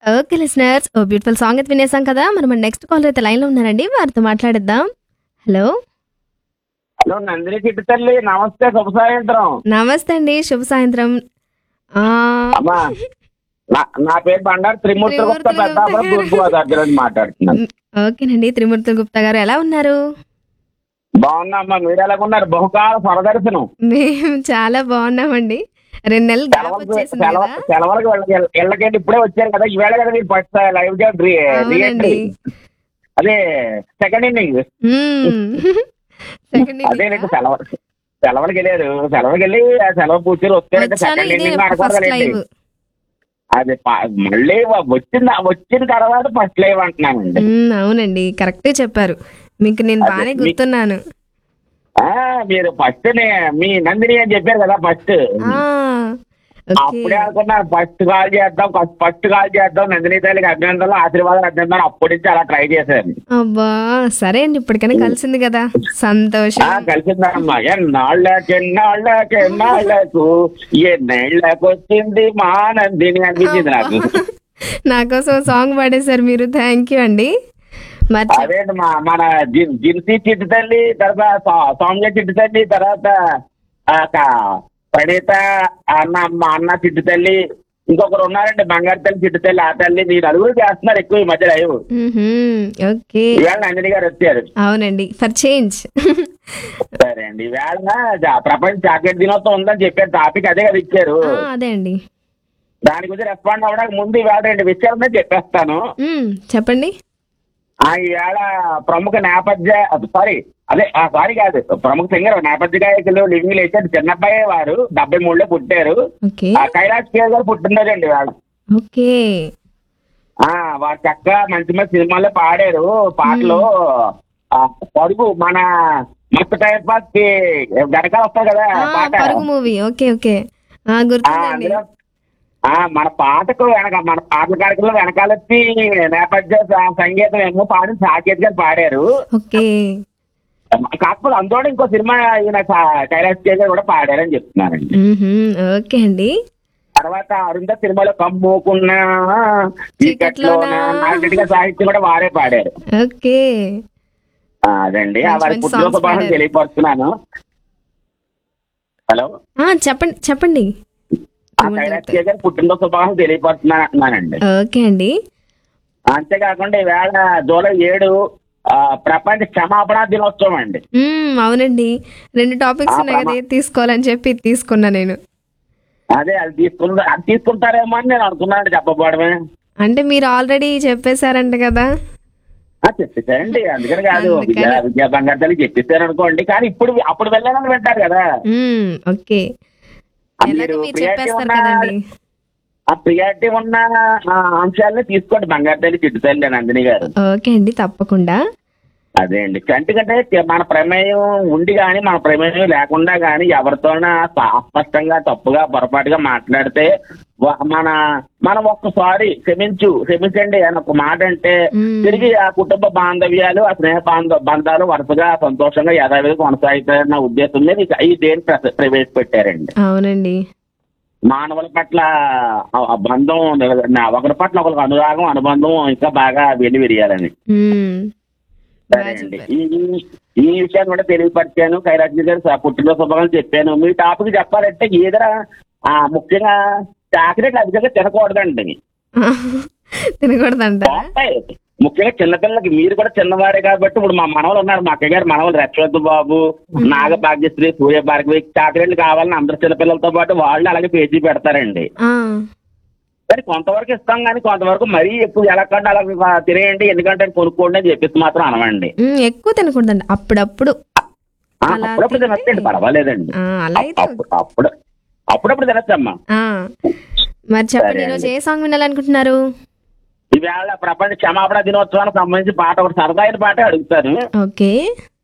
Okay listeners oh beautiful song అయితే వినేసాం కదా మరి మన నెక్స్ట్ కాలర్ అయితే లైన్లో ఉన్నారండి వారితో మాట్లాడిద్దాం హలో హలో నందిని చిట్టు తల్లి నమస్తే శుభ సాయంత్రం నమస్తే అండి శుభ సాయంత్రం ఆ, అమ్మా నా నా పేరు బండారు త్రిమూర్తి గుప్త త్రిమూర్తులు పెద్దాపురం గుప్తా తూర్పు గోదావరి నుంచి మాట్లాడుతున్నాను ఓకేనండి త్రిమూర్తుల గుప్తా గారు ఎలా ఉన్నారు బాగున్నా అమ్మా మీరు ఎలాగున్నారు బహుకాల స్వరదర్శనం మేము చాలా బాగున్నామండి రెండు నెలలు గ్యాప్ సెలవులకు వచ్చేసింది సెలవు కదా సెలవులకు వెళ్ళ- వెళ్ళకండి ఇప్పుడే వచ్చారు కదా ఈవేళ కదా మీరు ఫస్ట్ లైవ్ గా రీ అవునండి రీఎంట్రీ అదే సెకండ్ ఇన్నింగ్ సెకండ్ అదే నీకు సెలవు సెలవులకు వెళ్ళారు సెలవులకు వెళ్ళి ఆ సెలవు కూర్చొని వచ్చారంటే వచ్చాను సెకండ్ ఇదే ఇన్నింగ్ ఫస్ట్ ఆడుకోవాలండి లైవ్ అది ప- మళ్ళీ వచ్చిన వచ్చిన తర్వాత ఫస్ట్ లైవ్ అంటున్నానండి అవునండి కరెక్టే చెప్పారు మీకు నేను అదే, బాగానే మీ- గుర్తున్నాను ఆ, మీరు ఫస్ట్ మీ నందిని అని చెప్పారు కదా ఫస్ట్ ఆ, ఓకే అప్పుడే అనుకున్నా ఫస్ట్ కాల్ చేద్దాం ఫస్ట్ కాల్ చేద్దాం నందిని తల్లికి అభినందనలు ఆశీర్వాదాలు అభినందనలు అప్పటి నుంచి అలా ట్రై చేశాను అబ్బా సరే అండి ఇప్పటికైనా కలిసింది కదా సంతోషం ఆ, కలిసిందమ్మా ఎన్నాళ్ళకి ఎన్నాళ్ళకి ఎన్నాళ్ళకు ఎన్నేళ్ళకి వచ్చింది మా నందిని అనిపించింది నాకు నా కోసం సాంగ్ పాడేశారు మీరు థ్యాంక్ యూ అండి మరి చెప్- అదే మా మన జిన్- జిన్సీ చిట్టు తల్లి తర్వాత సౌ- సౌమ్య చిట్టు తల్లి తర్వాత ఆ, క- ప్రణీత అన్న మా అన్న చిట్టు తల్లి ఇంకొకరు ఉన్నారండి బంగారు తల్లి చిట్టు తల్లి ఆ తల్లి మీరు నలుగురు చేస్తున్నారు ఎక్కువ ఈ మధ్య లైవ్ మ్మ్హ్మ్. ఓకే ఈవేళ నందిని గారు వచ్చారు అవునండి ఫర్ చేంజ్ సరే అండి ఈవేళ జా- ప్రపంచ చాక్లెట్ దినోత్సవం ఉందని చెప్పారు టాపిక్ అదే కదా ఇచ్చారు అదే అండి దాని గురించి రెస్పాండ్ అవ్వడానికి ముందు ఈవేళ రెండు విషయాలు చెప్పేస్తాను మ్మ్, చెప్పండి ఆ ఈవేళ ప్రముఖ నేపథ్య సారీ అదే సారీ కాదు ప్రముఖ సింగర్ నేపథ్య గాయకులు లివింగ్ లేచారు చిన్నబ్బాయి వారు డెబ్బై మూడులో పుట్టారు ఓకే ఆ కైలాష్ కేర్ గారు పుట్టినరోజండి ఇవాళ ఓకే ఆ వారు చక్కగా మంచి మంచి సినిమాల్లో పాడారు పాటలు ఆ, పరుగు మన మస్తు టైం పాస్ కి వెనకాల వస్తారు కదా ఆ, పాట పరుగు మూవీ ఓకే ఓకే ఆ, ఆ, గుర్తుందండి అందులో ఆ మన పాటకు వెనక మన పాటల కార్యక్రమంలో వెనకాల వచ్చి నేపథ్య స- సంగీతం ఏమో పాడి సాకేత్ గారు పాడారు ఓకే కాకపోతే అందులో ఇంకో సినిమా ఈయన స- కైలాష్ కేర్ గారు కూడా పాడారని చెప్తున్నారండి మ్మ్హ్మ్, ఓకే అండి తర్వాత అరుంధ సినిమాలో కమ్ముకున్న చీకట్లోన చీకట్లోన. నాటక సాహిత్యం కూడా వారే పాడారు ఓకే ఆ, అదండి మంచి వారి మంచి పుట్టిన songs శుభాకాంక్షలు పాడారు. తెలియపరుస్తున్నాను హలో ఆ, చెప్పండి చెప్పండి ఆ కైలాష్ కేర్ గారు పుట్టినరోజు శుభాకాంక్షలు తెలియపరుస్తున్నాను అంటున్నానండి ఓకే అండి అంతేకాకుండా ఈవేళ జూలై ఏడు ఆ, ప్రపంచ క్షమాపణ దినోత్సవం అండి మ్మ్, అవునండి రెండు టాపిక్స్ ఆ, ఉన్నాయి కదా ప్రమా- ఏది తీసుకోవాలని చెప్పి ఇది తీసుకున్నా నేను అదే అది తీసుకున్న అది తీసుకుంటారేమో అని నేను అనుకున్నాను చెప్పబోవడమే అంటే మీరు ఆల్రెడీ చెప్పేశారంట కదా ఆ, చెప్పేసారండి అందుకని కాదు అందుకని. విద్యా విద్యా బంగారు చెప్పేసారు అనుకోండి కానీ ఇప్పుడు అప్పుడు వెళ్ళాలని వింటారు కదా మ్మ్, ఓకే ఆ, ఎలాగో మీరు మీరు ప్రియారిటీ చెప్పేస్తారు ఉన్న కదండి ఆ ప్రియారిటీ ఉన్న ఆ, అంశాలని తీసుకోండి బంగారు తల్లి చిట్టు తల్లి నందిని గారు ఓకే అండి తప్పకుండా అదే అండి ఎందుకంటే మన ప్రమేయం ఉండి కానీ మన ప్రమేయం లేకుండా కానీ ఎవరితోనా స- అస్పష్టంగా తప్పుగా పొరపాటుగా మాట్లాడితే వ- మన మనం ఒక్కసారి క్షమించు క్షమించండి అని ఒక మాట అంటే మ్మ్. తిరిగి ఆ కుటుంబ బాంధవ్యాలు ఆ స్నేహ బాంధ బంధాలు వరుసగా సంతోషంగా యథావిధి కొనసాగుతాయన్న ఉద్దేశం మీద ఇక ఈ దేని ప్ర- ప్రవేశపెట్టారండి అవునండి మానవుల పట్ల ఆ- ఆ బంధం నిల- నా- ఒకరి పట్ల ఒకరికి అనురాగం అనుబంధం ఇంకా బాగా వెలి విరియాలని మ్మ్. సరే బాగా అండి చెప్పారు. ఈ ఈ విషయాన్ని కూడా తెలియపరిచాను ఖైరాజీ గారు స- పుట్టినరోజు శుభాకాంక్షలు చెప్పాను మీ టాపిక్ చెప్పాలంటే ఏదైనా ఆ, ముఖ్యంగా చాక్లెట్ అధికంగా తినకూడదండి తినకూడదంట బాగుంటాయి ముఖ్యంగా చిన్నపిల్లలకి మీరు కూడా చిన్నవారే కాబట్టి ఇప్పుడు మా మనవలు ఉన్నారు మా అక్కయ్య గారు మనవలు రక్షవత్ బాబు నాగ భాగ్యశ్రీ సూర్య భార్గవి చాక్లెట్లు కావాలని అందరు చిన్నపిల్లలతో పాటు వాళ్ళు అలాగే పేజీ పెడతారండి ఆ, కానీ కొంతవరకు ఇస్తాం కానీ కొంతవరకు మరీ ఎక్కువ ఎలా కంటే అలా తినేయండి ఎందుకంటే కొనుక్కోండి అని చెప్పేసి మాత్రం అనవండి మ్మ్, ఎక్కువ తినకూడదండి అప్పుడప్పుడు ఆ, అలా అప్పుడప్పుడు తింటే- తినచ్చండి పర్వాలేదండి ఆ, అలా అయితే అప్పుడు అప్పుడు అప్పుడప్పుడు తినచ్చమ్మా ఆ, మరి చెప్పండి సరే ఈరోజు ఏ సాంగ్ వినాలనుకుంటున్నారు ఈవేళ ప్రపంచ క్షమాపణ దినోత్సవానికి సంబంధించి పాట ఒకటి సరదాయిన పాట అడుగుతాను ఓకే